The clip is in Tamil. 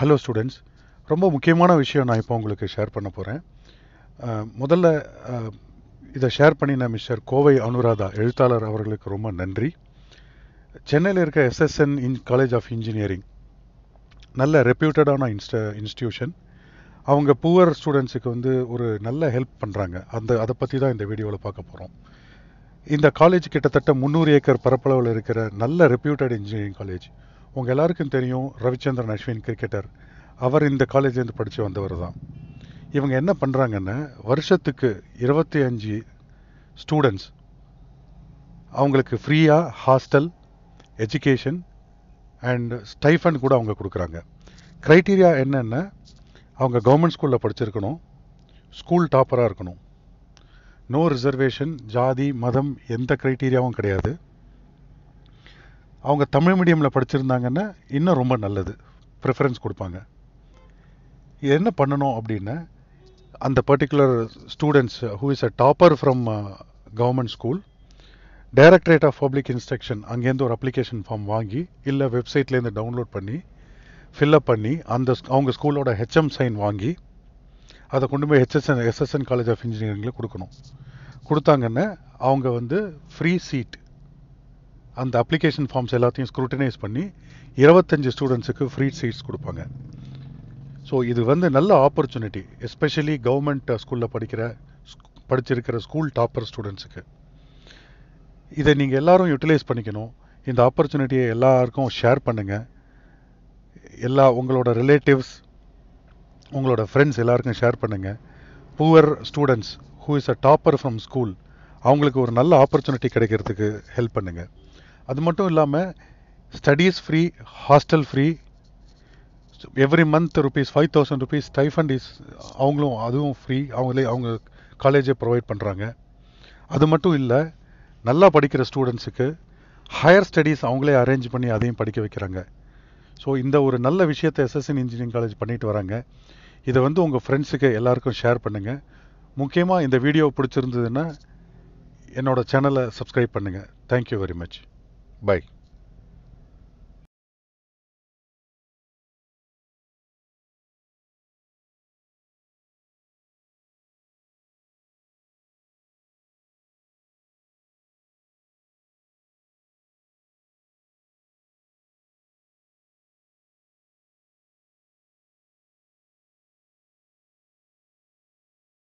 ஹலோ ஸ்டூடெண்ட்ஸ் ரொம்ப முக்கியமான விஷயம் நான் இப்போ உங்களுக்கு ஷேர் பண்ண போகிறேன் முதல்ல அஹ், இதை ஷேர் பண்ணின மிஸ்டர் கோவை அனுராதா எழுத்தாளர் அவர்களுக்கு ரொம்ப நன்றி சென்னையில் இருக்க எஸ்எஸ்என் இன் காலேஜ் ஆஃப் இன்ஜினியரிங் நல்ல ரெப்யூட்டடான இன்ஸ்ட இன்ஸ்டியூஷன் அவங்க புவர் ஸ்டூடெண்ட்ஸுக்கு வந்து ஒரு நல்ல ஹெல்ப் பண்ணுறாங்க அந்த அதை பற்றி தான் இந்த வீடியோவில் பார்க்க போகிறோம் இந்த காலேஜ் கிட்டத்தட்ட முந்நூறு ஏக்கர் பரப்பளவில் இருக்கிற நல்ல ரெப்யூட்டட் இன்ஜினியரிங் காலேஜ் உங்கள் எல்லாருக்கும் தெரியும் ரவிச்சந்திரன் அஸ்வின் கிரிக்கெட்டர் அவர் இந்த காலேஜ்லேருந்து படித்து வந்தவர் தான் இவங்க என்ன பண்ணுறாங்கன்னா வருஷத்துக்கு இருபத்தி அஞ்சு ஸ்டூடெண்ட்ஸ் அவங்களுக்கு ஃப்ரீயாக ஹாஸ்டல் எஜுகேஷன் அண்ட் ஸ்டைஃபண்ட் கூட அவங்க கொடுக்குறாங்க க்ரைட்டீரியா என்னென்ன அவங்க கவர்மெண்ட் ஸ்கூலில் படிச்சிருக்கணும் ஸ்கூல் டாப்பராக இருக்கணும் நோ ரிசர்வேஷன் ஜாதி மதம் எந்த க்ரைட்டீரியாவும் கிடையாது அவங்க தமிழ் மீடியமில் படிச்சிருந்தாங்கன்னா இன்னும் ரொம்ப நல்லது ப்ரிஃபரன்ஸ் கொடுப்பாங்க இது என்ன பண்ணணும் அப்படின்னா அந்த particular students who is a topper from government school directorate of public instruction அங்கேருந்து ஒரு அப்ளிகேஷன் ஃபார்ம் வாங்கி இல்லை வெப்சைட்லேருந்து டவுன்லோட் பண்ணி ஃபில்அப் பண்ணி அந்த ஸ்- அவங்க ஸ்கூலோட ஹெச்எம் சைன் வாங்கி அதை கொண்டு போய் ஹெச்எஸ்என் எஸ்எஸ்என் காலேஜ் ஆஃப் இன்ஜினியரிங்கில் கொடுக்கணும் கொடுத்தாங்கன்னா அவங்க வந்து ஃப்ரீ சீட் அந்த அப்ளிகேஷன் ஃபார்ம்ஸ் எல்லாத்தையும் ஸ்க்ரூட்டனைஸ் பண்ணி இருபத்தஞ்சு ஸ்டூடெண்ட்ஸுக்கு ஃப்ரீ சீட்ஸ் கொடுப்பாங்க ஸோ இது வந்து நல்ல ஆப்பர்ச்சுனிட்டி எஸ்பெஷலி கவர்மெண்ட் ஸ்கூலில் படிக்கிற ஸ்க்- படிச்சிருக்கிற ஸ்கூல் டாப்பர் ஸ்டூடெண்ட்ஸுக்கு இதை நீங்கள் எல்லாரும் யூட்டிலைஸ் பண்ணிக்கணும் இந்த ஆப்பர்ச்சுனிட்டியை எல்லாருக்கும் ஷேர் பண்ணுங்கள் எல்லா உங்களோட ரிலேட்டிவ்ஸ் உங்களோட ஃப்ரெண்ட்ஸ் எல்லாருக்கும் ஷேர் பண்ணுங்கள் poor students who is a topper from school அவங்களுக்கு ஒரு நல்ல ஆப்பர்ச்சுனிட்டி கிடைக்கிறதுக்கு ஹெல்ப் பண்ணுங்கள் அது மட்டும் இல்லாமல் studies free hostel free every month rupees five thousand rupees stipend is அவங்களும் அதுவும் ஃப்ரீ அவங்களே அவங்க காலேஜே ப்ரொவைட் பண்ணுறாங்க அது மட்டும் இல்லை நல்லா படிக்கிற ஸ்டூடெண்ட்ஸுக்கு ஹையர் ஸ்டடீஸ் அவங்களே அரேஞ்ச் பண்ணி அதையும் படிக்க வைக்கிறாங்க ஸோ இந்த ஒரு நல்ல விஷயத்தை எஸ்எஸ்என் இன்ஜினியரிங் காலேஜ் பண்ணிட்டு வராங்க இதை வந்து உங்கள் ஃப்ரெண்ட்ஸுக்கு எல்லாருக்கும் ஷேர் பண்ணுங்கள் முக்கியமாக இந்த வீடியோ பிடிச்சிருந்ததுன்னா என்னோட சேனலை சப்ஸ்கிரைப் பண்ணுங்கள் தேங்க்யூ வெரி மச் பை